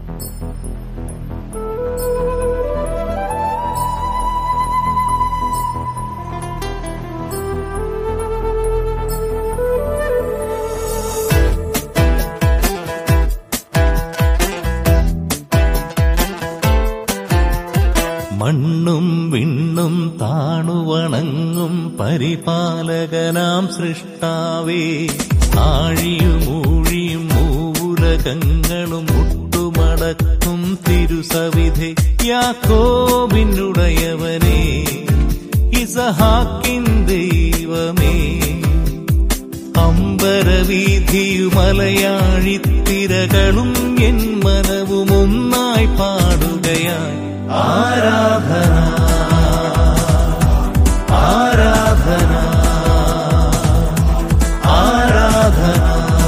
മണ്ണും വിണ്ണും താണുവണങ്ങും പരിപാലകനാം സൃഷ്ടാവേ ആഴിയും ഊഴിയും മൂലകങ്ങളും മുട്ടുമടക്കും തിരുസവിധെ യാക്കോബിനുടയവനേ ഇസഹാക്കിൻ ദൈവമേ അമ്പരവീതിയുമലയാഴിത്തിരകളും എൻ മനവും ഒന്നായി പാടുകയായി ആരാധന ആരാധന ആരാധന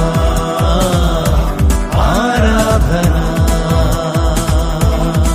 ആരാധന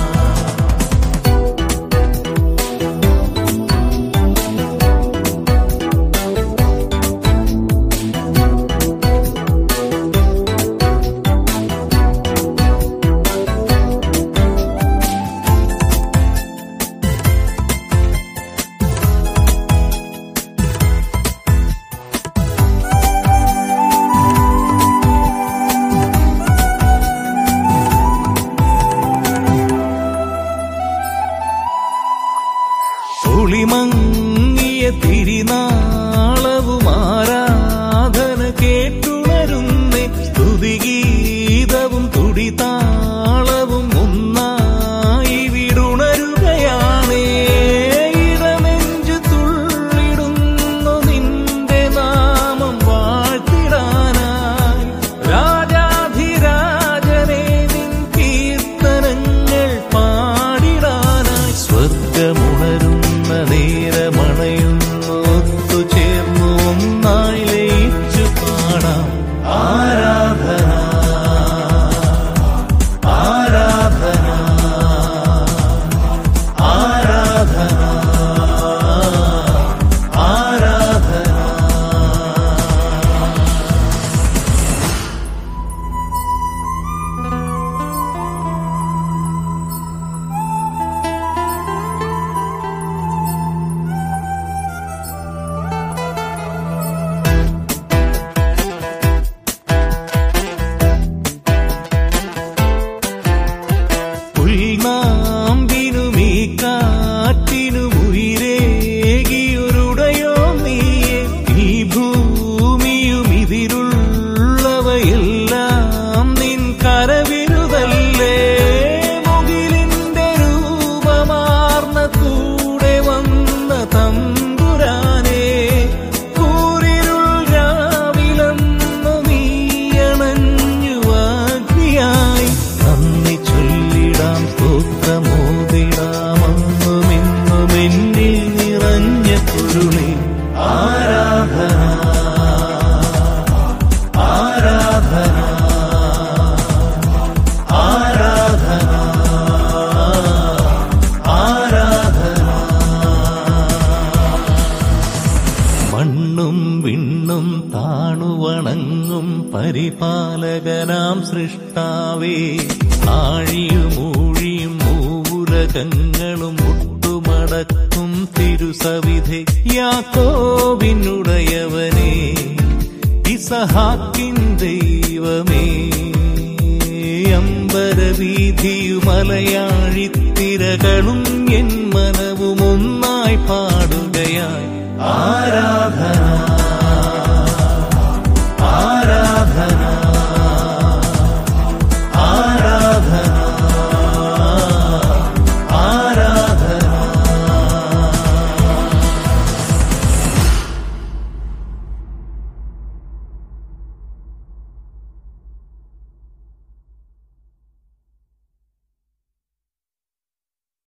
ഒളിമങ്ങിയ തിരിനാളവും ആരാധന കേട്ടുണരുന്നേ സ്തുതിഗീതവും തുടിതാളവും ഒന്നായി വിടുണരുകയാണേ ഇടനെഞ്ചു തുള്ളിടുന്നു നിന്റെ നാമം വാഴ്ത്തിടാനായി രാജാധിരാജനെ നിൻ കീർത്തനങ്ങൾ പാടിടാനായി സ്വർഗമുണരുന്ന നേരമണയുന്നു ഒത്തുചേർന്നു ഒന്നായി ലയിച്ചു പാടാം ആരാധന ആരാധന ആരാധന ആരാധന പുൽനാമ്പിനും ഈ കാറ്റിനും ഉയരേകിയൊരുടയോ നീയെ ഈ ഭൂമിയും ഇതിലുള്ളവയെല്ലാം നിൻ കരവിരുതല്ലേ മുകിലിന്റെ രൂപമാർന്ന കൂടെ വന്ന തമ്പുരാനെ കൂരിരുൾ രാവിലെന്നു നീയണഞ്ഞു അഗ്നിയായി നന്ദി ചൊല്ലിടാം സ്തോത്രമോദിടാം അന്നുമിന്നും എന്നിൽ നിറഞ്ഞ കുരുളി ആരാധന ആരാധന ആരാധന ആരാധന മണ്ണും വിണ്ണും താണുവണങ്ങും പരിപാലകനാം സൃഷ്ടാവേ ആഴിയും ഊഴിയും മൂലകങ്ങളും മുട്ടുമടക്കും തിരുസവിധെ യാക്കോവിനുടയവനേ ഇസഹാക്കിൻ ദൈവമേ അമ്പരവീതിയുമലയാഴിത്തിരകളും എൻ മനവും ഒന്നായി പാടുകയായി ആരാധന